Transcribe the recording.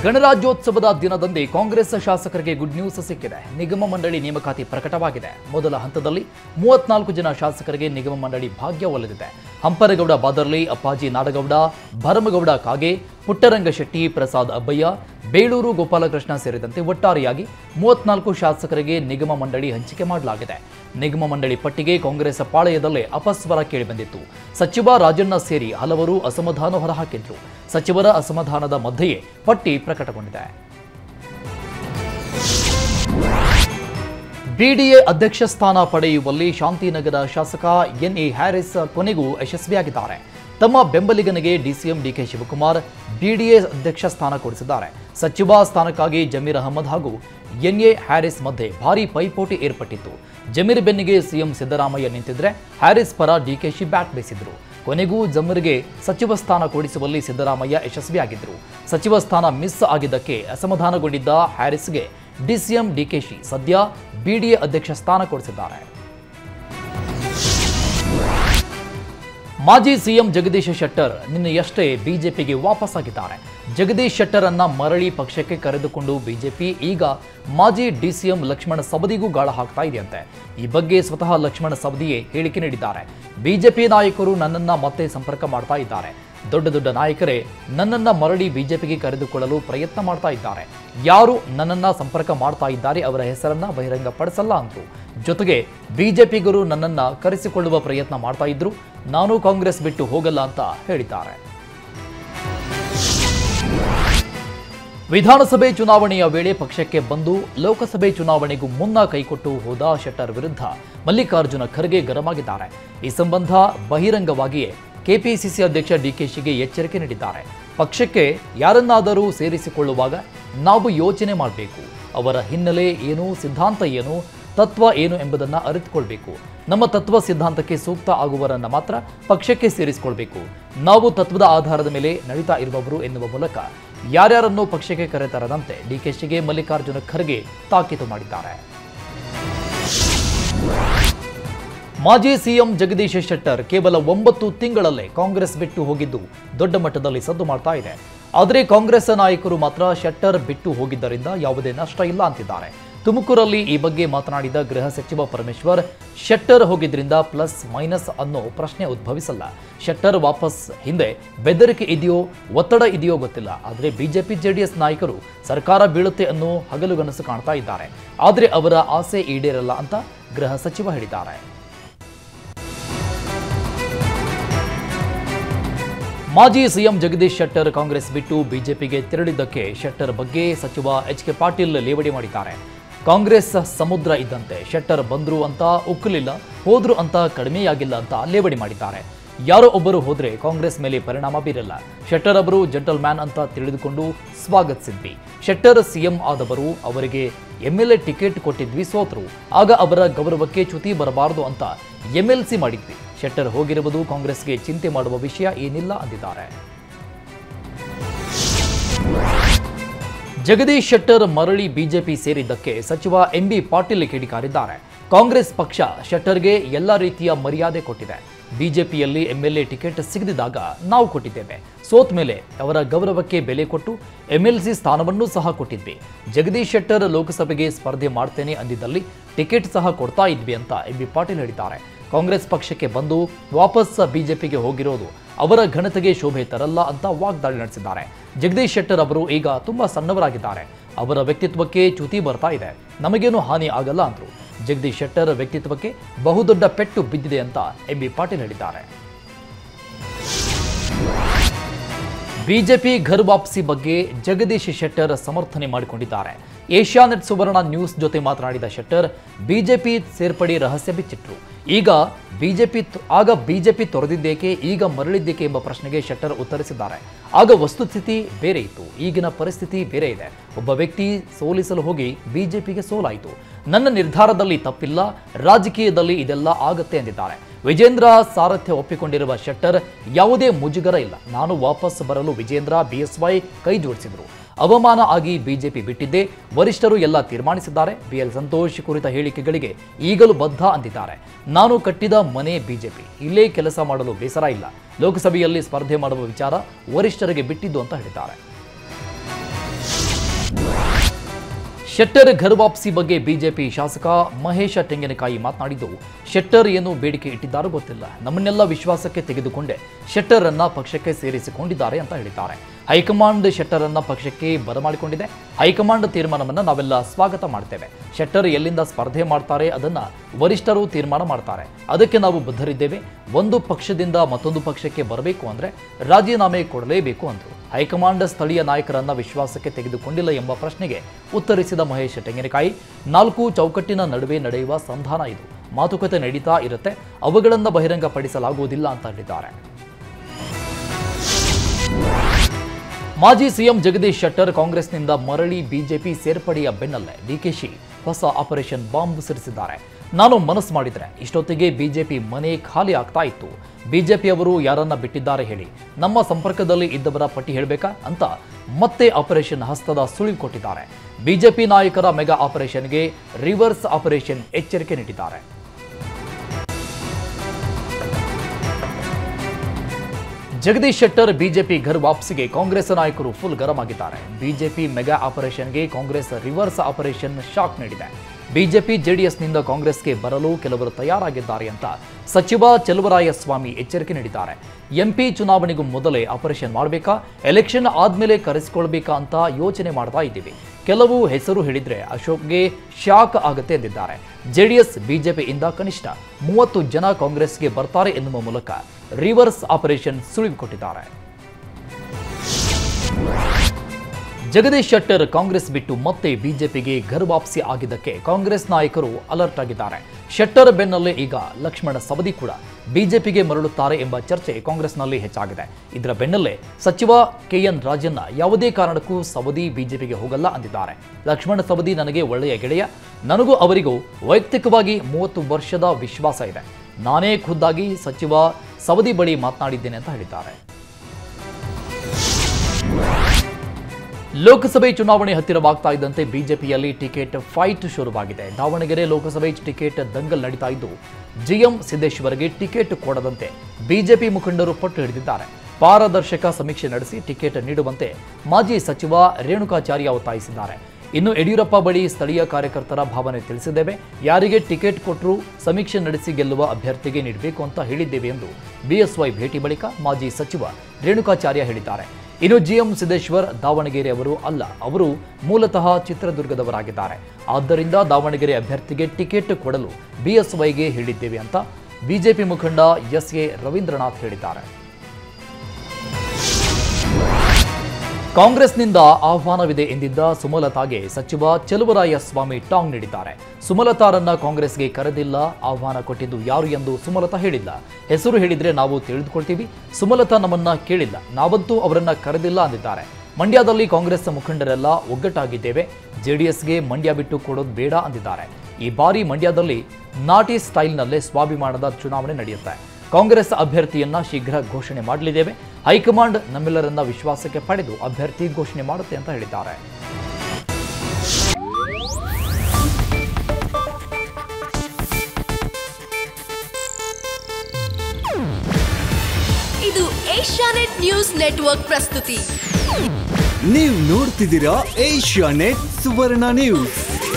ಗಣರಾಜ್ಯೋತ್ಸವದ ದಿನದಂದೇ ಕಾಂಗ್ರೆಸ್ ಶಾಸಕರಿಗೆ ಗುಡ್ ನ್ಯೂಸ್ ಸಿಕ್ಕಿದೆ ನಿಗಮ ಮಂಡಳಿ ನೇಮಕಾತಿ ಪ್ರಕಟವಾಗಿದೆ ಮೊದಲ ಹಂತದಲ್ಲಿ ಮೂವತ್ನಾಲ್ಕು ಜನ ಶಾಸಕರಿಗೆ ನಿಗಮ ಮಂಡಳಿ ಭಾಗ್ಯ ಒಲಿದಿದೆ ಹಂಪರಗೌಡ ಬಾದರ್ಲಿ ಅಪ್ಪಾಜಿ ನಾಡಗೌಡ ಭರಮಗೌಡ ಕಾಗೆ ಪುಟ್ಟರಂಗ ಶೆಟ್ಟಿ ಪ್ರಸಾದ್ ಅಬ್ಬಯ್ಯ ಬೇಳೂರು ಗೋಪಾಲಕೃಷ್ಣ ಸೇರಿದಂತೆ ಒಟ್ಟಾರೆಯಾಗಿ ಮೂವತ್ನಾಲ್ಕು ಶಾಸಕರಿಗೆ ನಿಗಮ ಮಂಡಳಿ ಹಂಚಿಕೆ ಮಾಡಲಾಗಿದೆ ನಿಗಮ ಮಂಡಳಿ ಪಟ್ಟಿಗೆ ಕಾಂಗ್ರೆಸ್ ಪಾಳೆಯದಲ್ಲೇ ಅಪಸ್ವರ ಕೇಳಿಬಂದಿತ್ತು ಸಚಿವ ರಾಜಣ್ಣ ಸೇರಿ ಹಲವರು ಅಸಮಾಧಾನ ಹೊರಹಾಕಿದ್ರು ಸಚಿವರ ಅಸಮಾಧಾನದ ಮಧ್ಯೆಯೇ ಪಟ್ಟಿ ಪ್ರಕಟಗೊಂಡಿದೆ ಬಿಡಿಎ ಅಧ್ಯಕ್ಷ ಸ್ಥಾನ ಪಡೆಯುವಲ್ಲಿ ಶಾಂತಿನಗರ ಶಾಸಕ ಎನ್ಎ ಹ್ಯಾರಿಸ್ ಕೊನೆಗೂ ಯಶಸ್ವಿಯಾಗಿದ್ದಾರೆ ತಮ್ಮ ಬೆಂಬಲಿಗನಿಗೆ ಡಿಸಿಎಂ ಡಿಕೆ ಶಿವಕುಮಾರ್ ಬಿಡಿಎ ಅಧ್ಯಕ್ಷ ಸ್ಥಾನ ಕೊಡಿಸಿದ್ದಾರೆ ಸಚಿವ ಸ್ಥಾನಕ್ಕಾಗಿ ಜಮೀರ್ ಅಹಮದ್ ಹಾಗೂ ಎನ್ಎ ಹ್ಯಾರಿಸ್ ಮಧ್ಯೆ ಭಾರೀ ಪೈಪೋಟಿ ಏರ್ಪಟ್ಟಿತ್ತು ಜಮೀರ್ ಬೆನ್ನಿಗೆ ಸಿಎಂ ಸಿದ್ದರಾಮಯ್ಯ ನಿಂತಿದ್ರೆ ಹ್ಯಾರಿಸ್ ಪರ ಡಿಕೆಶಿ ಬ್ಯಾಟ್ ಬೀಸಿದ್ರು ಕೊನೆಗೂ ಜಮೀರ್ಗೆ ಸಚಿವ ಸ್ಥಾನ ಕೊಡಿಸುವಲ್ಲಿ ಸಿದ್ದರಾಮಯ್ಯ ಯಶಸ್ವಿಯಾಗಿದ್ದರು ಸಚಿವ ಸ್ಥಾನ ಮಿಸ್ ಆಗಿದ್ದಕ್ಕೆ ಅಸಮಾಧಾನಗೊಂಡಿದ್ದ ಹ್ಯಾರಿಸ್ಗೆ ಡಿಸಿಎಂ ಡಿಕೆಶಿ ಸದ್ಯ ಬಿಡಿಎ ಅಧ್ಯಕ್ಷ ಸ್ಥಾನ ಕೊಡಿಸಿದ್ದಾರೆ ಮಾಜಿ ಸಿಎಂ ಜಗದೀಶ್ ಶೆಟ್ಟರ್ ನಿನ್ನೆಯಷ್ಟೇ ಬಿಜೆಪಿಗೆ ವಾಪಸ್ಸಾಗಿದ್ದಾರೆ ಜಗದೀಶ್ ಶೆಟ್ಟರ್ ಅನ್ನ ಮರಳಿ ಪಕ್ಷಕ್ಕೆ ಕರೆದುಕೊಂಡು ಬಿಜೆಪಿ ಈಗ ಮಾಜಿ ಡಿಸಿಎಂ ಲಕ್ಷ್ಮಣ ಸವದಿಗೂ ಗಾಳ ಹಾಕ್ತಾ ಇದೆಯಂತೆ ಈ ಬಗ್ಗೆ ಸ್ವತಃ ಲಕ್ಷ್ಮಣ ಸವದಿಯೇ ಹೇಳಿಕೆ ನೀಡಿದ್ದಾರೆ ಬಿಜೆಪಿ ನಾಯಕರು ನನ್ನನ್ನ ಮತ್ತೆ ಸಂಪರ್ಕ ಮಾಡ್ತಾ ಇದ್ದಾರೆ ದೊಡ್ಡ ದೊಡ್ಡ ನಾಯಕರೇ ನನ್ನನ್ನ ಮರಳಿ ಬಿಜೆಪಿಗೆ ಕರೆದುಕೊಳ್ಳಲು ಪ್ರಯತ್ನ ಮಾಡ್ತಾ ಇದ್ದಾರೆ ಯಾರು ನನ್ನನ್ನ ಸಂಪರ್ಕ ಮಾಡ್ತಾ ಇದ್ದಾರೆ ಅವರ ಹೆಸರನ್ನ ಬಹಿರಂಗಪಡಿಸಲ್ಲ ಅಂದ್ರು ಜೊತೆಗೆ ಬಿಜೆಪಿಗರು ನನ್ನನ್ನ ಕರೆಸಿಕೊಳ್ಳುವ ಪ್ರಯತ್ನ ಮಾಡ್ತಾ ಇದ್ರು ನಾನು ಕಾಂಗ್ರೆಸ್ ಬಿಟ್ಟು ಹೋಗಲ್ಲ ಅಂತ ಹೇಳಿದ್ದಾರೆ ವಿಧಾನಸಭೆ ಚುನಾವಣೆಯ ವೇಳೆ ಪಕ್ಷಕ್ಕೆ ಬಂದು ಲೋಕಸಭೆ ಚುನಾವಣೆಗೂ ಮುನ್ನ ಕೈಕೊಟ್ಟು ಹೋದ ಶೆಟ್ಟರ್ ವಿರುದ್ಧ ಮಲ್ಲಿಕಾರ್ಜುನ ಖರ್ಗೆ ಗರಂ ಆಗಿದ್ದಾರೆ ಈ ಸಂಬಂಧ ಬಹಿರಂಗವಾಗಿಯೇ ಕೆಪಿಸಿಸಿ ಅಧ್ಯಕ್ಷ ಡಿಕೆಶಿಗೆ ಎಚ್ಚರಿಕೆ ನೀಡಿದ್ದಾರೆ ಪಕ್ಷಕ್ಕೆ ಯಾರನ್ನಾದರೂ ಸೇರಿಸಿಕೊಳ್ಳುವಾಗ ನಾವು ಯೋಚನೆ ಮಾಡಬೇಕು ಅವರ ಹಿನ್ನೆಲೆ ಏನು ಸಿದ್ಧಾಂತ ಏನು ತತ್ವ ಏನು ಎಂಬುದನ್ನು ಅರಿತುಕೊಳ್ಬೇಕು ನಮ್ಮ ತತ್ವ ಸಿದ್ಧಾಂತಕ್ಕೆ ಸೂಕ್ತ ಆಗುವರನ್ನ ಮಾತ್ರ ಪಕ್ಷಕ್ಕೆ ಸೇರಿಸಿಕೊಳ್ಬೇಕು ನಾವು ತತ್ವದ ಆಧಾರದ ಮೇಲೆ ನಡೀತಾ ಇರುವವರು ಎನ್ನುವ ಮೂಲಕ ಯಾರ್ಯಾರನ್ನು ಪಕ್ಷಕ್ಕೆ ಕರೆತರದಂತೆ ಡಿಕೆಶಿಗೆ ಮಲ್ಲಿಕಾರ್ಜುನ ಖರ್ಗೆ ತಾಕೀತು ಮಾಡಿದ್ದಾರೆ ಮಾಜಿ ಸಿಎಂ ಜಗದೀಶ್ ಶೆಟ್ಟರ್ ಕೇವಲ ಒಂಬತ್ತು ತಿಂಗಳಲ್ಲೇ ಕಾಂಗ್ರೆಸ್ ಬಿಟ್ಟು ಹೋಗಿದ್ದು ದೊಡ್ಡ ಮಟ್ಟದಲ್ಲಿ ಸದ್ದು ಮಾಡ್ತಾ ಇದೆ ಆದರೆ ಕಾಂಗ್ರೆಸ್ ನಾಯಕರು ಮಾತ್ರ ಶೆಟ್ಟರ್ ಬಿಟ್ಟು ಹೋಗಿದ್ದರಿಂದ ಯಾವುದೇ ನಷ್ಟ ಇಲ್ಲ ಅಂತಿದ್ದಾರೆ ತುಮಕೂರಲ್ಲಿ ಈ ಬಗ್ಗೆ ಮಾತನಾಡಿದ ಗೃಹ ಸಚಿವ ಪರಮೇಶ್ವರ್ ಶೆಟ್ಟರ್ ಹೋಗಿದ್ರಿಂದ ಪ್ಲಸ್ ಮೈನಸ್ ಅನ್ನೋ ಪ್ರಶ್ನೆ ಉದ್ಭವಿಸಲ್ಲ ಶೆಟ್ಟರ್ ವಾಪಸ್ ಹಿಂದೆ ಬೆದರಿಕೆ ಇದೆಯೋ ಒತ್ತಡ ಇದೆಯೋ ಗೊತ್ತಿಲ್ಲ ಆದರೆ ಬಿಜೆಪಿ ಜೆಡಿಎಸ್ ನಾಯಕರು ಸರ್ಕಾರ ಬೀಳುತ್ತೆ ಅನ್ನೋ ಹಗಲುಗನಸು ಕಾಣ್ತಾ ಇದ್ದಾರೆ ಆದರೆ ಅವರ ಆಸೆ ಈಡೇರಲ್ಲ ಅಂತ ಗೃಹ ಸಚಿವ ಹೇಳಿದ್ದಾರೆ ಮಾಜಿ ಸಿಎಂ ಜಗದೀಶ್ ಶೆಟ್ಟರ್ ಕಾಂಗ್ರೆಸ್ ಬಿಟ್ಟು ಬಿಜೆಪಿಗೆ ತೆರಳಿದ್ದಕ್ಕೆ ಶೆಟ್ಟರ್ ಬಗ್ಗೆ ಸಚಿವ ಎಚ್ ಕೆ ಪಾಟೀಲ್ ಲೇವಡಿ ಮಾಡಿದ್ದಾರೆ ಕಾಂಗ್ರೆಸ್ ಸಮುದ್ರ ಇದ್ದಂತೆ ಶೆಟ್ಟರ್ ಬಂದ್ರು ಅಂತ ಉಕ್ಕಲಿಲ್ಲ ಹೋದ್ರು ಅಂತ ಕಡಿಮೆಯಾಗಿಲ್ಲ ಅಂತ ಲೇವಡಿ ಮಾಡಿದ್ದಾರೆ ಯಾರೋ ಒಬ್ಬರು ಹೋದ್ರೆ ಕಾಂಗ್ರೆಸ್ ಮೇಲೆ ಪರಿಣಾಮ ಬೀರಲ್ಲ ಶೆಟ್ಟರ್ ಅವರು ಜೆಂಟಲ್ ಮ್ಯಾನ್ ಅಂತ ತಿಳಿದುಕೊಂಡು ಸ್ವಾಗತಿಸಿದ್ವಿ ಶೆಟ್ಟರ್ ಸಿಎಂ ಆದವರು ಅವರಿಗೆ ಎಂಎಲ್ಎ ಟಿಕೆಟ್ ಕೊಟ್ಟಿದ್ವಿ ಸೋತರು ಆಗ ಅವರ ಗೌರವಕ್ಕೆ ಚ್ಯುತಿ ಬರಬಾರದು ಅಂತ ಎಂಎಲ್ಸಿ ಮಾಡಿದ್ವಿ ಶೆಟ್ಟರ್ ಹೋಗಿರುವುದು ಕಾಂಗ್ರೆಸ್ಗೆ ಚಿಂತೆ ಮಾಡುವ ವಿಷಯ ಏನಿಲ್ಲ ಅಂದಿದ್ದಾರೆ ಜಗದೀಶ್ ಶೆಟ್ಟರ್ ಮರಳಿ ಬಿಜೆಪಿ ಸೇರಿದ್ದಕ್ಕೆ ಸಚಿವ ಎಂಬಿ ಪಾಟೀಲ್ ಕಿಡಿಕಾರಿದ್ದಾರೆ ಕಾಂಗ್ರೆಸ್ ಪಕ್ಷ ಶೆಟ್ಟರ್ಗೆ ಎಲ್ಲ ರೀತಿಯ ಮರ್ಯಾದೆ ಕೊಟ್ಟಿದೆ ಬಿಜೆಪಿಯಲ್ಲಿ ಎಂಎಲ್ಎ ಟಿಕೆಟ್ ಸಿಗದಿದ್ದಾಗ ನಾವು ಕೊಟ್ಟಿದ್ದೇವೆ ಸೋತ್ ಮೇಲೆ ಅವರ ಗೌರವಕ್ಕೆ ಬೆಲೆ ಕೊಟ್ಟು ಎಂಎಲ್ಸಿ ಸ್ಥಾನವನ್ನೂ ಸಹ ಕೊಟ್ಟಿದ್ವಿ ಜಗದೀಶ್ ಶೆಟ್ಟರ್ ಲೋಕಸಭೆಗೆ ಸ್ಪರ್ಧೆ ಮಾಡ್ತೇನೆ ಅಂದಿದ್ದಲ್ಲಿ ಟಿಕೆಟ್ ಸಹ ಕೊಡ್ತಾ ಇದ್ವಿ ಅಂತ ಎಂಬಿ ಪಾಟೀಲ್ ಹೇಳಿದ್ದಾರೆ ಕಾಂಗ್ರೆಸ್ ಪಕ್ಷಕ್ಕೆ ಬಂದು ವಾಪಸ್ ಬಿಜೆಪಿಗೆ ಹೋಗಿರೋದು ಅವರ ಘನತೆಗೆ ಶೋಭೆ ತರಲ್ಲ ಅಂತ ವಾಗ್ದಾಳಿ ನಡೆಸಿದ್ದಾರೆ ಜಗದೀಶ್ ಶೆಟ್ಟರ್ ಅವರು ಈಗ ತುಂಬಾ ಸಣ್ಣವರಾಗಿದ್ದಾರೆ ಅವರ ವ್ಯಕ್ತಿತ್ವಕ್ಕೆ ಚ್ಯುತಿ ಬರ್ತಾ ಇದೆ ನಮಗೇನು ಹಾನಿ ಆಗಲ್ಲ ಅಂದ್ರು ಜಗದೀಶ್ ಶೆಟ್ಟರ್ ವ್ಯಕ್ತಿತ್ವಕ್ಕೆ ಬಹುದೊಡ್ಡ ಪೆಟ್ಟು ಬಿದ್ದಿದೆ ಅಂತ ಎಂಬಿ ಪಾಟೀಲ್ ಹೇಳಿದ್ದಾರೆ ಬಿಜೆಪಿ ಘರ್ ವಾಪಸಿ ಬಗ್ಗೆ ಜಗದೀಶ್ ಶೆಟ್ಟರ್ ಸಮರ್ಥನೆ ಮಾಡಿಕೊಂಡಿದ್ದಾರೆ ಏಷ್ಯಾನೆಟ್ ಸುವರ್ಣ ನ್ಯೂಸ್ ಜೊತೆ ಮಾತನಾಡಿದ ಶೆಟ್ಟರ್ ಬಿಜೆಪಿ ಸೇರ್ಪಡೆ ರಹಸ್ಯ ಬಿಚ್ಚಿಟ್ರು ಈಗ ಬಿಜೆಪಿ ಆಗ ಬಿಜೆಪಿ ತೊರೆದಿದ್ದೇಕೆ ಈಗ ಮರಳಿದ್ದೇಕೆ ಎಂಬ ಪ್ರಶ್ನೆಗೆ ಶೆಟ್ಟರ್ ಉತ್ತರಿಸಿದ್ದಾರೆ ಆಗ ವಸ್ತುಸ್ಥಿತಿ ಬೇರೆ ಇತ್ತು ಈಗಿನ ಪರಿಸ್ಥಿತಿ ಬೇರೆ ಇದೆ ಒಬ್ಬ ವ್ಯಕ್ತಿ ಸೋಲಿಸಲು ಹೋಗಿ ಬಿಜೆಪಿಗೆ ಸೋಲಾಯಿತು ನನ್ನ ನಿರ್ಧಾರದಲ್ಲಿ ತಪ್ಪಿಲ್ಲ ರಾಜಕೀಯದಲ್ಲಿ ಇದೆಲ್ಲ ಆಗತ್ತೆ ಎಂದಿದ್ದಾರೆ ವಿಜೇಂದ್ರ ಸಾರಥ್ಯ ಒಪ್ಪಿಕೊಂಡಿರುವ ಶೆಟ್ಟರ್ ಯಾವುದೇ ಮುಜುಗರ ಇಲ್ಲ ನಾನು ವಾಪಸ್ ಬರಲು ವಿಜೇಂದ್ರ ಬಿಎಸ್ವೈ ಕೈ ಜೋಡಿಸಿದ್ರು ಅವಮಾನ ಆಗಿ ಬಿಜೆಪಿ ಬಿಟ್ಟಿದ್ದೆ ವರಿಷ್ಠರು ಎಲ್ಲ ತೀರ್ಮಾನಿಸಿದ್ದಾರೆ ಬಿಎಲ್ ಸಂತೋಷ್ ಕುರಿತ ಹೇಳಿಕೆಗಳಿಗೆ ಈಗಲೂ ಬದ್ಧ ಅಂದಿದ್ದಾರೆ ನಾನು ಕಟ್ಟಿದ ಮನೆ ಬಿಜೆಪಿ ಇಲ್ಲೇ ಕೆಲಸ ಮಾಡಲು ಬೇಸರ ಇಲ್ಲ ಲೋಕಸಭೆಯಲ್ಲಿ ಸ್ಪರ್ಧೆ ಮಾಡುವ ವಿಚಾರ ವರಿಷ್ಠರಿಗೆ ಬಿಟ್ಟಿದ್ದು ಅಂತ ಹೇಳಿದ್ದಾರೆ ಶೆಟ್ಟರ್ ಘರ್ ವಾಪಸಿ ಬಗ್ಗೆ ಬಿಜೆಪಿ ಶಾಸಕ ಮಹೇಶ ತೆಂಗಿನಕಾಯಿ ಮಾತನಾಡಿದ್ದು ಶೆಟ್ಟರ್ ಏನು ಬೇಡಿಕೆ ಇಟ್ಟಿದ್ದಾರೋ ಗೊತ್ತಿಲ್ಲ ನಮ್ಮನ್ನೆಲ್ಲ ವಿಶ್ವಾಸಕ್ಕೆ ತೆಗೆದುಕೊಂಡೇ ಶೆಟ್ಟರ್ ಅನ್ನ ಪಕ್ಷಕ್ಕೆ ಸೇರಿಸಿಕೊಂಡಿದ್ದಾರೆ ಅಂತ ಹೇಳಿದ್ದಾರೆ ಹೈಕಮಾಂಡ್ ಶೆಟ್ಟರ್ ಅನ್ನ ಪಕ್ಷಕ್ಕೆ ಬರಮಾಡಿಕೊಂಡಿದೆ ಹೈಕಮಾಂಡ್ ತೀರ್ಮಾನವನ್ನ ನಾವೆಲ್ಲ ಸ್ವಾಗತ ಮಾಡ್ತೇವೆ ಶೆಟ್ಟರ್ ಎಲ್ಲಿಂದ ಸ್ಪರ್ಧೆ ಮಾಡ್ತಾರೆ ಅದನ್ನ ವರಿಷ್ಠರು ತೀರ್ಮಾನ ಮಾಡ್ತಾರೆ ಅದಕ್ಕೆ ನಾವು ಬದ್ಧರಿದ್ದೇವೆ ಒಂದು ಪಕ್ಷದಿಂದ ಮತ್ತೊಂದು ಪಕ್ಷಕ್ಕೆ ಬರಬೇಕು ಅಂದ್ರೆ ರಾಜೀನಾಮೆ ಕೊಡಲೇಬೇಕು ಅಂದರು ಹೈಕಮಾಂಡ್ ಸ್ಥಳೀಯ ನಾಯಕರನ್ನ ವಿಶ್ವಾಸಕ್ಕೆ ತೆಗೆದುಕೊಂಡಿಲ್ಲ ಎಂಬ ಪ್ರಶ್ನೆಗೆ ಉತ್ತರಿಸಿದ ಮಹೇಶ್ ತೆಂಗಿನಕಾಯಿ ನಾಲ್ಕು ಚೌಕಟ್ಟಿನ ನಡುವೆ ನಡೆಯುವ ಸಂಧಾನ ಇದು ಮಾತುಕತೆ ನಡೀತಾ ಇರುತ್ತೆ ಅವುಗಳನ್ನು ಬಹಿರಂಗಪಡಿಸಲಾಗುವುದಿಲ್ಲ ಅಂತ ಹೇಳಿದ್ದಾರೆ ಮಾಜಿ ಸಿಎಂ ಜಗದೀಶ್ ಶೆಟ್ಟರ್ ಕಾಂಗ್ರೆಸ್ನಿಂದ ಮರಳಿ ಬಿಜೆಪಿ ಸೇರ್ಪಡೆಯ ಬೆನ್ನಲ್ಲೇ ಡಿಕೆಶಿ ಹೊಸ ಆಪರೇಷನ್ ಬಾಂಬ್ ಸಿಡಿಸಿದ್ದಾರೆ ನಾನು ಮನಸ್ಸು ಮಾಡಿದ್ರೆ ಇಷ್ಟೊತ್ತಿಗೆ ಬಿಜೆಪಿ ಮನೆ ಖಾಲಿ ಆಗ್ತಾ ಇತ್ತು ಬಿಜೆಪಿಯವರು ಯಾರನ್ನ ಬಿಟ್ಟಿದ್ದಾರೆ ಹೇಳಿ ನಮ್ಮ ಸಂಪರ್ಕದಲ್ಲಿ ಇದ್ದವರ ಪಟ್ಟಿ ಹೇಳಬೇಕಾ ಅಂತ ಮತ್ತೆ ಆಪರೇಷನ್ ಹಸ್ತದ ಸುಳಿವು ಕೊಟ್ಟಿದ್ದಾರೆ ಬಿಜೆಪಿ ನಾಯಕರ ಮೆಗಾ ಆಪರೇಷನ್ಗೆ ರಿವರ್ಸ್ ಆಪರೇಷನ್ ಎಚ್ಚರಿಕೆ ನೀಡಿದ್ದಾರೆ ಜಗದೀಶ್ ಶೆಟ್ಟರ್ ಬಿಜೆಪಿ ಘರ್ ವಾಪಸಿಗೆ ಕಾಂಗ್ರೆಸ್ ನಾಯಕರು ಫುಲ್ ಗರಂ ಆಗಿದ್ದಾರೆ ಬಿಜೆಪಿ ಮೆಗಾ ಆಪರೇಷನ್ಗೆ ಕಾಂಗ್ರೆಸ್ ರಿವರ್ಸ್ ಆಪರೇಷನ್ ಶಾಕ್ ನೀಡಿದೆ ಬಿಜೆಪಿ ಜೆಡಿಎಸ್ನಿಂದ ಕಾಂಗ್ರೆಸ್ಗೆ ಬರಲು ಕೆಲವರು ತಯಾರಾಗಿದ್ದಾರೆ ಅಂತ ಸಚಿವ ಚೆಲುವರಾಯಸ್ವಾಮಿ ಎಚ್ಚರಿಕೆ ನೀಡಿದ್ದಾರೆ ಎಂಪಿ ಚುನಾವಣೆಗೂ ಮೊದಲೇ ಆಪರೇಷನ್ ಮಾಡಬೇಕಾ ಎಲೆಕ್ಷನ್ ಆದ್ಮೇಲೆ ಕರೆಸಿಕೊಳ್ಬೇಕಾ ಅಂತ ಯೋಚನೆ ಮಾಡ್ತಾ ಇದ್ದೀವಿ ಕೆಲವು ಹೆಸರು ಹೇಳಿದ್ರೆ ಅಶೋಕ್ಗೆ ಶಾಕ್ ಆಗುತ್ತೆ ಎಂದಿದ್ದಾರೆ ಜೆಡಿಎಸ್ ಬಿಜೆಪಿಯಿಂದ ಕನಿಷ್ಠ ಮೂವತ್ತು ಜನ ಕಾಂಗ್ರೆಸ್ಗೆ ಬರ್ತಾರೆ ಎನ್ನುವ ಮೂಲಕ ರಿವರ್ಸ್ ಆಪರೇಷನ್ ಸುಳಿವು ಕೊಟ್ಟಿದ್ದಾರೆ ಜಗದೀಶ್ ಶೆಟ್ಟರ್ ಕಾಂಗ್ರೆಸ್ ಬಿಟ್ಟು ಮತ್ತೆ ಬಿಜೆಪಿಗೆ ಘರ್ ವಾಪಸಿ ಆಗಿದ್ದಕ್ಕೆ ಕಾಂಗ್ರೆಸ್ ನಾಯಕರು ಅಲರ್ಟ್ ಆಗಿದ್ದಾರೆ ಶೆಟ್ಟರ್ ಬೆನ್ನಲ್ಲೇ ಈಗ ಲಕ್ಷ್ಮಣ ಸವದಿ ಕೂಡ ಬಿಜೆಪಿಗೆ ಮರಳುತ್ತಾರೆ ಎಂಬ ಚರ್ಚೆ ಕಾಂಗ್ರೆಸ್ನಲ್ಲಿ ಹೆಚ್ಚಾಗಿದೆ ಇದರ ಬೆನ್ನಲ್ಲೇ ಸಚಿವ ಕೆಎನ್ ರಾಜಣ್ಣ ಯಾವುದೇ ಕಾರಣಕ್ಕೂ ಸವದಿ ಬಿಜೆಪಿಗೆ ಹೋಗಲ್ಲ ಅಂದಿದ್ದಾರೆ ಲಕ್ಷ್ಮಣ ಸವದಿ ನನಗೆ ಒಳ್ಳೆಯ ಗೆಳೆಯ ನನಗೂ ಅವರಿಗೂ ವೈಯಕ್ತಿಕವಾಗಿ ಮೂವತ್ತು ವರ್ಷದ ವಿಶ್ವಾಸ ಇದೆ ನಾನೇ ಖುದ್ದಾಗಿ ಸಚಿವ ಸವದಿ ಬಳಿ ಮಾತನಾಡಿದ್ದೇನೆ ಅಂತ ಹೇಳಿದ್ದಾರೆ ಲೋಕಸಭೆ ಚುನಾವಣೆ ಹತ್ತಿರವಾಗ್ತಾ ಇದ್ದಂತೆ ಬಿಜೆಪಿಯಲ್ಲಿ ಟಿಕೆಟ್ ಫೈಟ್ ಶುರುವಾಗಿದೆ ದಾವಣಗೆರೆ ಲೋಕಸಭೆ ಟಿಕೆಟ್ ದಂಗಲ್ ನಡೀತಾ ಇದ್ದು ಜಿಎಂ ಸಿದ್ದೇಶ್ವರ್ಗೆ ಟಿಕೆಟ್ ಕೊಡದಂತೆ ಬಿಜೆಪಿ ಮುಖಂಡರು ಪಟ್ಟು ಹಿಡಿದಿದ್ದಾರೆ ಪಾರದರ್ಶಕ ಸಮೀಕ್ಷೆ ನಡೆಸಿ ಟಿಕೆಟ್ ನೀಡುವಂತೆ ಮಾಜಿ ಸಚಿವ ರೇಣುಕಾಚಾರ್ಯ ಒತ್ತಾಯಿಸಿದ್ದಾರೆ ಇನ್ನು ಯಡಿಯೂರಪ್ಪ ಬಳಿ ಸ್ಥಳೀಯ ಕಾರ್ಯಕರ್ತರ ಭಾವನೆ ತಿಳಿಸಿದ್ದೇವೆ ಯಾರಿಗೆ ಟಿಕೆಟ್ ಕೊಟ್ಟರೂ ಸಮೀಕ್ಷೆ ನಡೆಸಿ ಗೆಲ್ಲುವ ಅಭ್ಯರ್ಥಿಗೆ ನೀಡಬೇಕು ಅಂತ ಹೇಳಿದ್ದೇವೆ ಎಂದು ಬಿಎಸ್ವೈ ಭೇಟಿ ಬಳಿಕ ಮಾಜಿ ಸಚಿವ ರೇಣುಕಾಚಾರ್ಯ ಹೇಳಿದ್ದಾರೆ ಇನ್ನು ಜಿಎಂ ಸಿದ್ದೇಶ್ವರ್ ದಾವಣಗೆರೆಯವರು ಅಲ್ಲ ಅವರು ಮೂಲತಃ ಚಿತ್ರದುರ್ಗದವರಾಗಿದ್ದಾರೆ ಆದ್ದರಿಂದ ದಾವಣಗೆರೆ ಅಭ್ಯರ್ಥಿಗೆ ಟಿಕೆಟ್ ಕೊಡಲು ಬಿಎಸ್ವೈಗೆ ಹೇಳಿದ್ದೇವೆ ಅಂತ ಬಿಜೆಪಿ ಮುಖಂಡ ಎಸ್ ಎ ರವೀಂದ್ರನಾಥ್ ಹೇಳಿದ್ದಾರೆ ಕಾಂಗ್ರೆಸ್ನಿಂದ ಆಹ್ವಾನವಿದೆ ಎಂದಿದ್ದ ಸುಮಲತಾಗೆ ಸಚಿವ ಚೆಲುವರಾಯ ಸ್ವಾಮಿ ಟಾಂಗ್ ನೀಡಿದ್ದಾರೆ ಸುಮಲತಾರನ್ನ ಕಾಂಗ್ರೆಸ್ಗೆ ಕರೆದಿಲ್ಲ ಆಹ್ವಾನ ಕೊಟ್ಟಿದ್ದು ಯಾರು ಎಂದು ಸುಮಲತಾ ಹೇಳಿಲ್ಲ ಹೆಸರು ಹೇಳಿದ್ರೆ ನಾವು ತಿಳಿದುಕೊಳ್ತೀವಿ ಸುಮಲತಾ ನಮ್ಮನ್ನ ಕೇಳಿಲ್ಲ ನಾವಂತೂ ಅವರನ್ನ ಕರೆದಿಲ್ಲ ಅಂದಿದ್ದಾರೆ ಮಂಡ್ಯದಲ್ಲಿ ಕಾಂಗ್ರೆಸ್ ಮುಖಂಡರೆಲ್ಲ ಒಗ್ಗಟ್ಟಾಗಿದ್ದೇವೆ ಜೆಡಿಎಸ್ಗೆ ಮಂಡ್ಯ ಬಿಟ್ಟು ಕೊಡೋದು ಬೇಡ ಅಂದಿದ್ದಾರೆ ಈ ಬಾರಿ ಮಂಡ್ಯದಲ್ಲಿ ನಾಟಿ ಸ್ಟೈಲ್ನಲ್ಲೇ ಸ್ವಾಭಿಮಾನದ ಚುನಾವಣೆ ನಡೆಯುತ್ತೆ ಕಾಂಗ್ರೆಸ್ ಅಭ್ಯರ್ಥಿಯನ್ನ ಶೀಘ್ರ ಘೋಷಣೆ ಮಾಡಲಿದ್ದೇವೆ ಹೈಕಮಾಂಡ್ ನಮ್ಮೆಲ್ಲರನ್ನ ವಿಶ್ವಾಸಕ್ಕೆ ಪಡೆದು ಅಭ್ಯರ್ಥಿ ಘೋಷಣೆ ಮಾಡುತ್ತೆ ಅಂತ ಹೇಳಿದ್ದಾರೆ ಇದು ಏಷ್ಯಾನೆಟ್ ನ್ಯೂಸ್ ನೆಟ್ವರ್ಕ್ ಪ್ರಸ್ತುತಿ ನೀವು ನೋಡ್ತಿದ್ದೀರಾ ಏಷ್ಯಾ ನೆಟ್ ಸುವರ್ಣ ನ್ಯೂಸ್